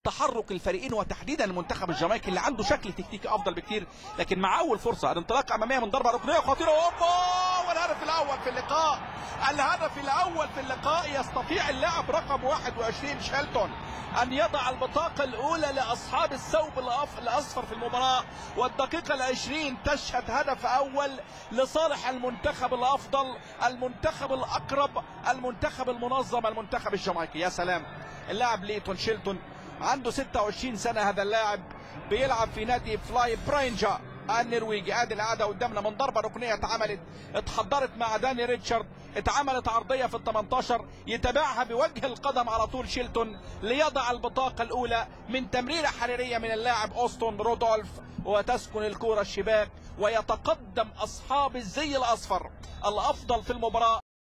تحرك الفريقين وتحديدا المنتخب الجامايكي اللي عنده شكل تكتيكي افضل بكتير لكن مع اول فرصه الانطلاقه اماميه من ضربه ركنيه خطيره اوبا والهدف الاول في اللقاء الهدف الاول في اللقاء يستطيع اللاعب رقم 21 شيلتون ان يضع البطاقه الاولى لاصحاب الثوب الأف- الاصفر في المباراه والدقيقه العشرين تشهد هدف اول لصالح المنتخب الافضل المنتخب الاقرب المنتخب المنظم المنتخب الجامايكي يا سلام اللاعب ليتون شيلتون عنده 26 سنة هذا اللاعب بيلعب في نادي فلاي براينجا النرويجي ادي القعده قدامنا من ضربه ركنيه اتعملت اتحضرت مع داني ريتشارد اتعملت عرضيه في ال 18 يتابعها بوجه القدم على طول شيلتون ليضع البطاقه الاولى من تمريره حريريه من اللاعب اوستون رودولف وتسكن الكره الشباك ويتقدم اصحاب الزي الاصفر الافضل في المباراه